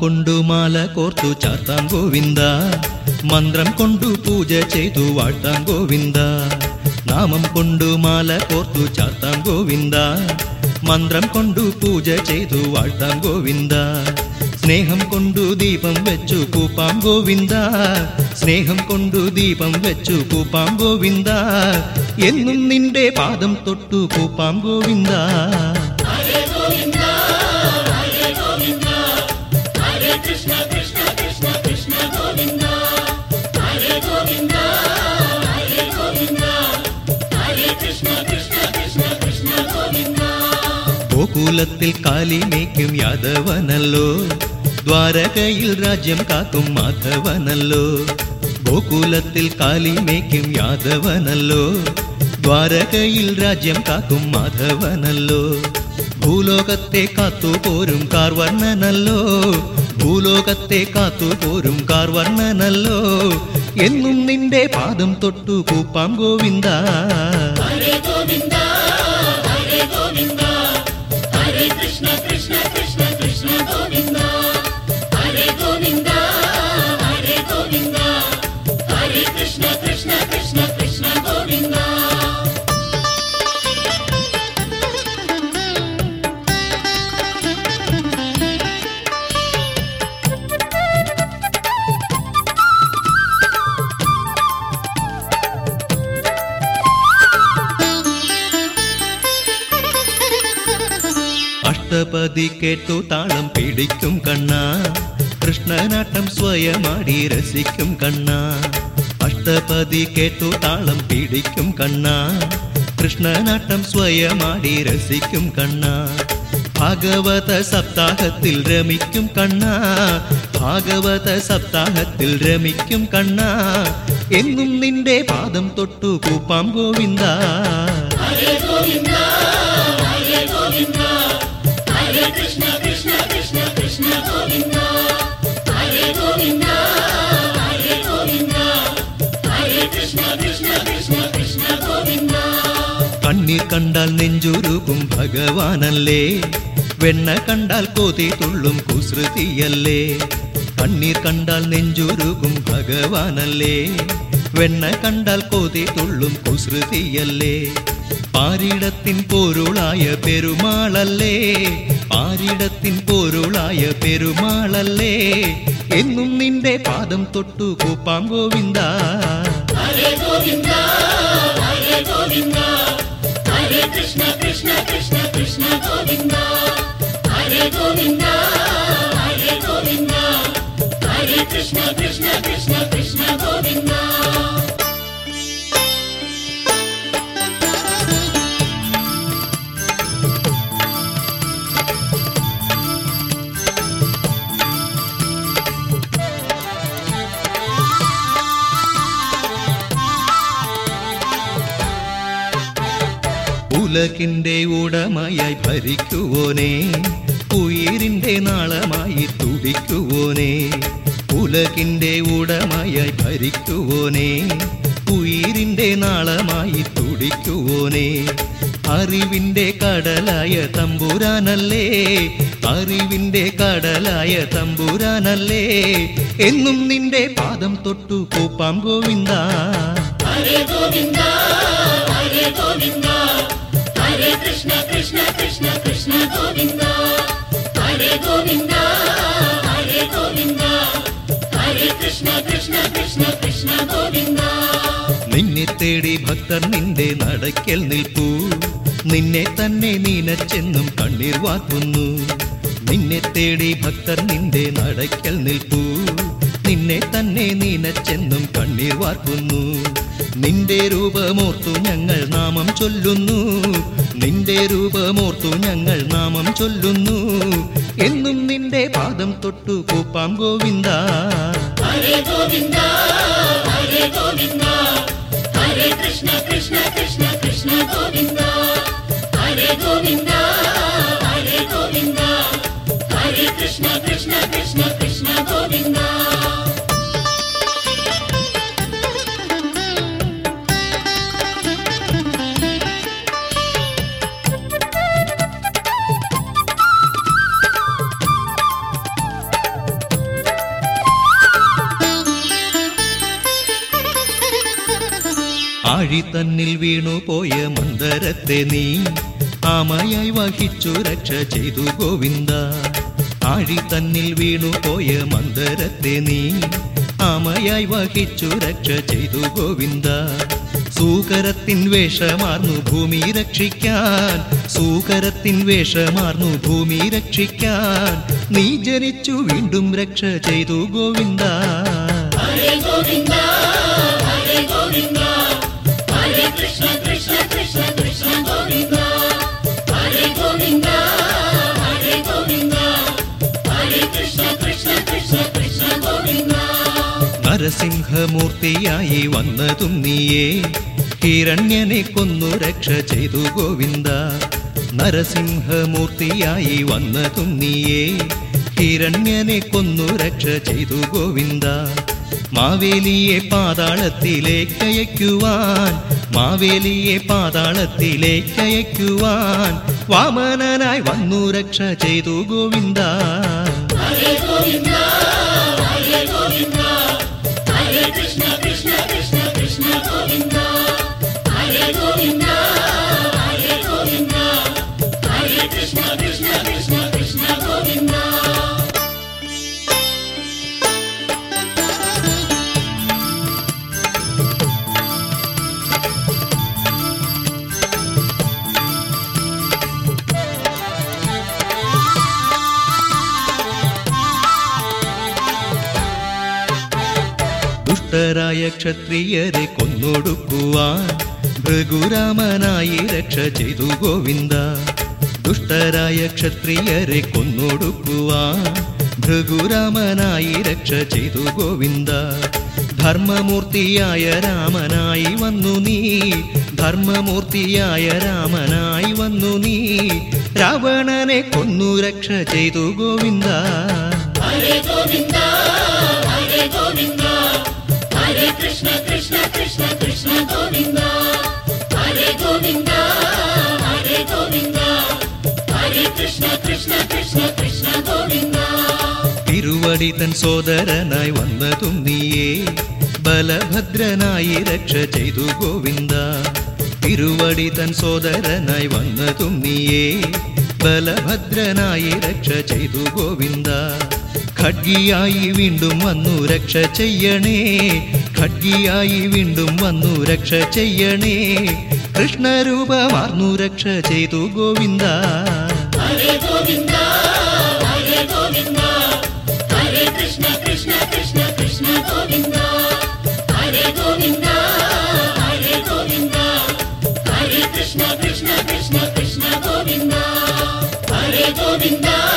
കൊണ്ടു മാല കോർത്തു ചാർത്താം ഗോവിന്ദ മന്ത്രം കൊണ്ടു പൂജ ചെയ്തു വാഴ്ത്താം ഗോവിന്ദ നാമം കൊണ്ടു മാല കോർത്തു ചാർത്താം ഗോവിന്ദ മന്ത്രം കൊണ്ടു പൂജ ചെയ്തു വാഴ്ത്താം ഗോവിന്ദ സ്നേഹം കൊണ്ടു ദീപം വെച്ചു കൂപ്പാം ഗോവിന്ദ സ്നേഹം കൊണ്ടു ദീപം വെച്ചു കൂപ്പാം ഗോവിന്ദ എന്നും നിന്റെ പാദം തൊട്ടു കൂപ്പാം ഗോവിന്ദ ഗോകുലത്തിൽ കാലിമേക്കും യാദവനല്ലോ ദ്വാരകയിൽ രാജ്യം കാക്കും മാധവനല്ലോ ഗോകുലത്തിൽ കാലിമേക്കും യാദവനല്ലോ ദ്വാരകയിൽ രാജ്യം കാക്കും മാധവനല്ലോ ഭൂലോകത്തെ കാത്തുപോരും കാർവർണ്ണനല്ലോ ഭൂലോകത്തെ കാത്തുപോരും കാർവർണ്ണനല്ലോ എന്നും നിന്റെ പാദം തൊട്ടു കൂപ്പാം ഗോവിന്ദ അഷ്ടപതി കേട്ടു താളം പിടിക്കും കണ്ണ കൃഷ്ണനാട്ടം സ്വയമാടി രസിക്കും കണ്ണ അഷ്ടപതി കേട്ടു താളം പിടിക്കും കണ്ണ കൃഷ്ണനാട്ടം സ്വയമാടി രസിക്കും കണ്ണ ഭാഗവത സപ്താഹത്തിൽ രമിക്കും കണ്ണ ഭാഗവത സപ്താഹത്തിൽ രമിക്കും കണ്ണ എന്നും നിന്റെ പാദം തൊട്ടു കൂപ്പാം ഗോവിന്ദ കണ്ണീർ കണ്ടാൽ നെഞ്ചുരുകും ഭഗവാനല്ലേ വെണ്ണ കണ്ടാൽ കോതി തുള്ളും കുസൃതിയല്ലേ കണ്ണീർ കണ്ടാൽ നെഞ്ചുരുകും ഭഗവാനല്ലേ വെണ്ണ കണ്ടാൽ കോതി തുള്ളും കുസൃതിയല്ലേ പാരിടത്തിൻ പൊരുളായ പെരുമാളല്ലേ പാരിടത്തിൻ പൊരുളായ പെരുമാളല്ലേ എന്നും നിന്റെ പാദം തൊട്ടു കൂപ്പാം ഗോവിന്ദ ഉലകിന്റെ ഉടമയായി ഭരിക്കുവോനെ ഉയിരിന്റെ നാളമായി തുടിക്കുവോനെ ഉലകിന്റെ ഉടമയായി ഭരിക്കുവോനെ ഉയിരിന്റെ നാളമായി തുടിക്കുവോനെ അറിവിന്റെ കടലായ തമ്പുരാനല്ലേ അറിവിന്റെ കടലായ തമ്പുരാനല്ലേ എന്നും നിന്റെ പാദം തൊട്ടു കൂപ്പാം ഗോവിന്ദ നിന്നെ തേടി ഭക്തർ നിന്റെ നടക്കൽ നിൽപ്പൂ നിന്നെ തന്നെ നീനച്ചെന്നും കണ്ണീർ വാക്കുന്നു നിന്നെ തേടി ഭക്തർ നിന്റെ നടക്കൽ നിൽപ്പൂ നിന്നെ തന്നെ നീനച്ചെന്നും കണ്ണീർ വാർക്കുന്നു നിന്റെ രൂപമോർത്തു ഞങ്ങൾ നാമം ചൊല്ലുന്നു നിന്റെ രൂപമോർത്തു ഞങ്ങൾ നാമം ചൊല്ലുന്നു എന്നും നിന്റെ പാദം തൊട്ടു കൂപ്പാം ഗോവിന്ദ തന്നിൽ വീണുപോയ മന്ദരത്തെ നീ ആമയായി വഹിച്ചു രക്ഷ ചെയ്തു ഗോവിന്ദ ആഴി തന്നിൽ വീണുപോയ മന്ദരത്തെ നീ ആമയായി വഹിച്ചു രക്ഷ ചെയ്തു ഗോവിന്ദ സൂകരത്തിൻ വേഷമാർന്നു ഭൂമി രക്ഷിക്കാൻ സൂകരത്തിൻ വേഷമാർന്നു ഭൂമി രക്ഷിക്കാൻ നീ ജനിച്ചു വീണ്ടും രക്ഷ ചെയ്തു ഗോവിന്ദ ഹരേ ഗോവിന്ദ ഹരേ ഗോവിന്ദ ഹരേ കൃഷ്ണ കൃഷ്ണ കൃഷ്ണ കൃഷ്ണ ഗോവിന്ദ ഹരേ ഗോവിന്ദ ഹരേ ഗോവിന്ദ ഹരേ കൃഷ്ണ കൃഷ്ണ കൃഷ്ണ കൃഷ്ണ ഗോവിന്ദ നരസിംഹമൂർത്തിയായി വന്നതും നീയേ ഹിരണ്യനെ കൊന്നു രക്ഷ ചെയ്തു ഗോവിന്ദ നരസിംഹമൂർത്തിയായി വന്നതും നീയേ ഹിരണ്യനെ കൊന്നു രക്ഷ ചെയ്തു ഗോവിന്ദ മാവേലിയെ പാതാളത്തിലേക്കയക്കുവാൻ മാവേലിയെ പാതാളത്തിലേക്കയക്കുവാൻ വാമനനായി വന്നു രക്ഷ ചെയ്തു ഗോവിന്ദ ഹരേ ഗോവിന്ദ ഹരേ ഗോവിന്ദ ഹരേ കൃഷ്ണ കൃഷ്ണ കൃഷ്ണ കൃഷ്ണ ഗോവിന്ദ ഹരേ ഗോവിന്ദ ഹരേ ഗോവിന്ദ ഹരേ കൃഷ്ണ കൃഷ്ണ കൃഷ്ണ കൃഷ്ണ ഗോവിന്ദ ദുഷ്ടരായ ക്ഷത്രിയരെ കൊന്നൊടുക്കുവാൻ ഭൃഗുരാമനായി രക്ഷ ചെയ്തു ഗോവിന്ദ ദുഷ്ടരായ ക്ഷത്രിയരെ കൊന്നൊടുക്കുവാൻ ഭൃഗുരാമനായി രക്ഷ ചെയ്തു ഗോവിന്ദ ധർമ്മമൂർത്തിയായ രാമനായി വന്നു നീ ധർമ്മമൂർത്തിയായ രാമനായി വന്നു നീ രാവണനെ കൊന്നു രക്ഷ ചെയ്തു ഗോവിന്ദ ഹരേ ഗോവിന്ദ ഹരേ ഗോവിന്ദ ഹരേ കൃഷ്ണ കൃഷ്ണ കൃഷ്ണ കൃഷ്ണ ഗോവിന്ദ ഹരേ ഗോവിന്ദ ഹരേ ഗോവിന്ദ ഹരേ കൃഷ്ണ കൃഷ്ണ കൃഷ്ണ കൃഷ്ണ ഗോവിന്ദ തിരുവടി തൻ സോദരനായി വന്നതും നീയേ ബലഭദ്രനായി രക്ഷ ചെയ്തു ഗോവിന്ദ തിരുവടി തൻ സോദരനായി വന്നതും നീയേ ബലഭദ്രനായി രക്ഷ ചെയ്തു ഗോവിന്ദ ഖഡ്ഗിയായി വീണ്ടും വന്നു രക്ഷ ചെയ്യണേ ഖഡ്ഗിയായി വീണ്ടും വന്നു രക്ഷ ചെയ്യണേ കൃഷ്ണരൂപമാർന്നു രക്ഷ ചെയ്തു ഗോവിന്ദ ഹരേ ഗോവിന്ദ ഹരേ ഗോവിന്ദ ഹരേ കൃഷ്ണ കൃഷ്ണ കൃഷ്ണ കൃഷ്ണ ഗോവിന്ദ ഹരേ ഗോവിന്ദ ഹരേ ഗോവിന്ദ ഹരേ കൃഷ്ണ കൃഷ്ണ കൃഷ്ണ കൃഷ്ണ ഗോവിന്ദ ഹരേ ഗോവിന്ദ